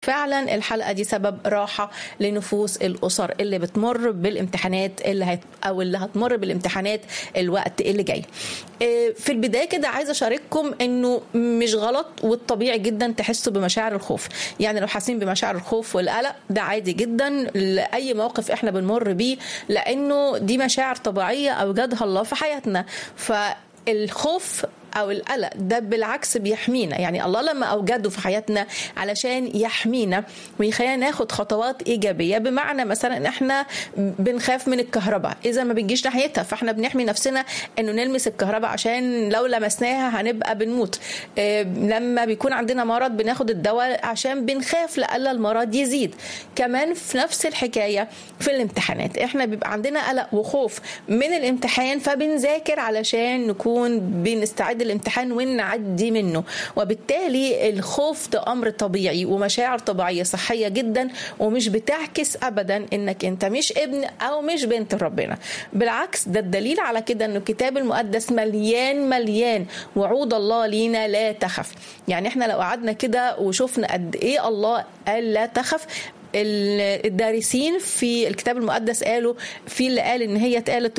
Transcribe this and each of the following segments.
فعلا الحلقه دي سبب راحه لنفوس الاسر اللي بتمر بالامتحانات اللي هت او اللي هتمر بالامتحانات الوقت اللي جاي إيه، في البدايه كده عايزه اشارككم انه مش غلط والطبيعي جدا تحسوا بمشاعر الخوف يعني لو حاسين بمشاعر الخوف والقلق ده عادي جدا لاي موقف احنا بنمر بيه لانه دي مشاعر طبيعيه اوجدها الله في حياتنا فالخوف او القلق ده بالعكس بيحمينا يعني الله لما اوجده في حياتنا علشان يحمينا ويخلينا ناخد خطوات ايجابيه بمعنى مثلا احنا بنخاف من الكهرباء اذا ما بنجيش ناحيتها فاحنا بنحمي نفسنا انه نلمس الكهرباء عشان لو لمسناها هنبقى بنموت إيه، لما بيكون عندنا مرض بناخد الدواء عشان بنخاف لألا المرض يزيد كمان في نفس الحكايه في الامتحانات احنا بيبقى عندنا قلق وخوف من الامتحان فبنذاكر علشان نكون بنستعد الامتحان ونعدي منه وبالتالي الخوف ده امر طبيعي ومشاعر طبيعيه صحيه جدا ومش بتعكس ابدا انك انت مش ابن او مش بنت ربنا بالعكس ده الدليل على كده انه الكتاب المقدس مليان مليان وعود الله لينا لا تخف يعني احنا لو قعدنا كده وشفنا قد ايه الله قال لا تخف الدارسين في الكتاب المقدس قالوا في اللي قال ان هي اتقالت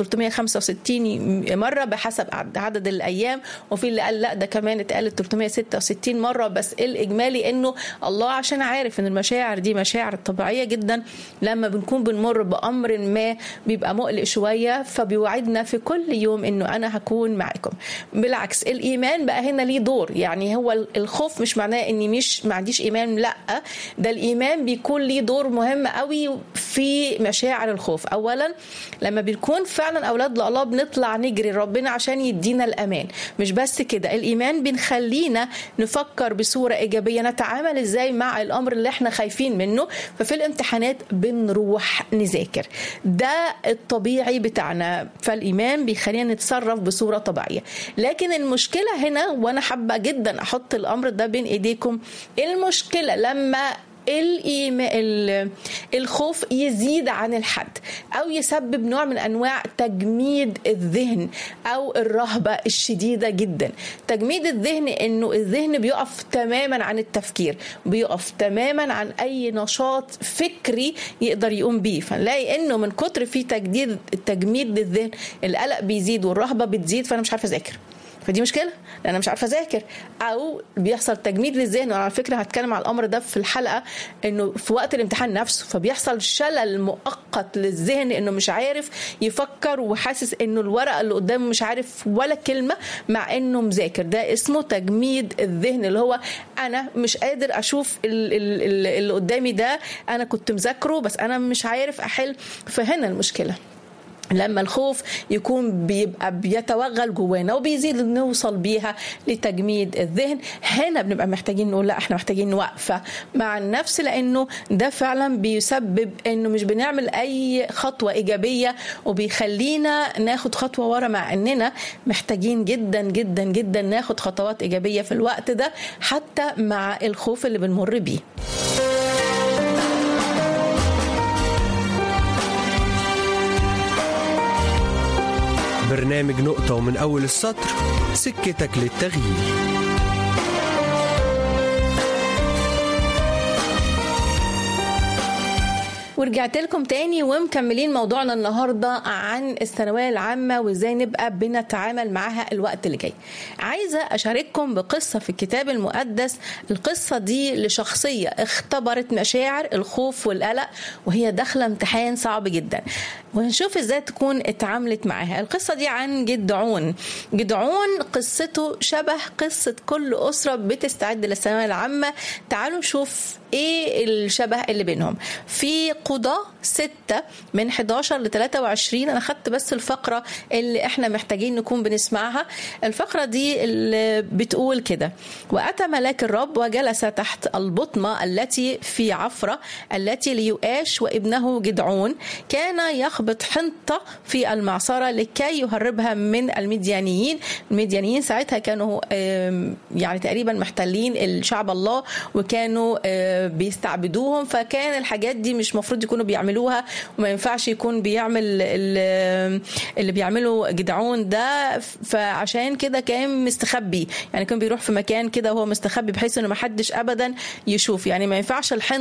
365 مره بحسب عدد الايام وفي اللي قال لا ده كمان اتقالت 366 مره بس الاجمالي انه الله عشان عارف ان المشاعر دي مشاعر طبيعيه جدا لما بنكون بنمر بامر ما بيبقى مقلق شويه فبيوعدنا في كل يوم انه انا هكون معاكم بالعكس الايمان بقى هنا ليه دور يعني هو الخوف مش معناه اني مش ما عنديش ايمان لا ده الايمان بيكون ليه دور مهم قوي في مشاعر الخوف اولا لما بنكون فعلا اولاد الله بنطلع نجري ربنا عشان يدينا الامان مش بس كده الايمان بنخلينا نفكر بصوره ايجابيه نتعامل ازاي مع الامر اللي احنا خايفين منه ففي الامتحانات بنروح نذاكر ده الطبيعي بتاعنا فالايمان بيخلينا نتصرف بصوره طبيعيه لكن المشكله هنا وانا حابه جدا احط الامر ده بين ايديكم المشكله لما الإيمان الخوف يزيد عن الحد او يسبب نوع من انواع تجميد الذهن او الرهبه الشديده جدا تجميد الذهن انه الذهن بيقف تماما عن التفكير بيقف تماما عن اي نشاط فكري يقدر يقوم بيه فنلاقي انه من كتر في تجديد التجميد للذهن القلق بيزيد والرهبه بتزيد فانا مش عارفه اذاكر فدي مشكله لان انا مش عارفه اذاكر او بيحصل تجميد للذهن وانا على فكره هتكلم على الامر ده في الحلقه انه في وقت الامتحان نفسه فبيحصل شلل مؤقت للذهن انه مش عارف يفكر وحاسس انه الورقه اللي قدامه مش عارف ولا كلمه مع انه مذاكر ده اسمه تجميد الذهن اللي هو انا مش قادر اشوف اللي قدامي ده انا كنت مذاكره بس انا مش عارف احل فهنا المشكله لما الخوف يكون بيبقى بيتوغل جوانا وبيزيد نوصل بيها لتجميد الذهن هنا بنبقى محتاجين نقول لا احنا محتاجين وقفه مع النفس لانه ده فعلا بيسبب انه مش بنعمل اي خطوه ايجابيه وبيخلينا ناخد خطوه ورا مع اننا محتاجين جدا جدا جدا ناخد خطوات ايجابيه في الوقت ده حتى مع الخوف اللي بنمر بيه برنامج نقطة ومن أول السطر سكتك للتغيير ورجعت لكم تاني ومكملين موضوعنا النهارده عن الثانويه العامه وازاي نبقى بنتعامل معاها الوقت اللي جاي. عايزه اشارككم بقصه في الكتاب المقدس، القصه دي لشخصيه اختبرت مشاعر الخوف والقلق وهي داخله امتحان صعب جدا. ونشوف ازاي تكون اتعاملت معاها. القصه دي عن جدعون. جدعون قصته شبه قصه كل اسره بتستعد للثانويه العامه. تعالوا نشوف ايه الشبه اللي بينهم. في قضاة ستة من 11 ل 23 أنا خدت بس الفقرة اللي إحنا محتاجين نكون بنسمعها الفقرة دي اللي بتقول كده وأتى ملاك الرب وجلس تحت البطمة التي في عفرة التي ليؤاش وابنه جدعون كان يخبط حنطة في المعصرة لكي يهربها من المديانيين المديانيين ساعتها كانوا يعني تقريبا محتلين الشعب الله وكانوا بيستعبدوهم فكان الحاجات دي مش المفروض يكونوا بيعملوها وما ينفعش يكون بيعمل اللي بيعمله جدعون ده فعشان كده كان مستخبي يعني كان بيروح في مكان كده وهو مستخبي بحيث انه ما حدش ابدا يشوف يعني ما ينفعش الحنطه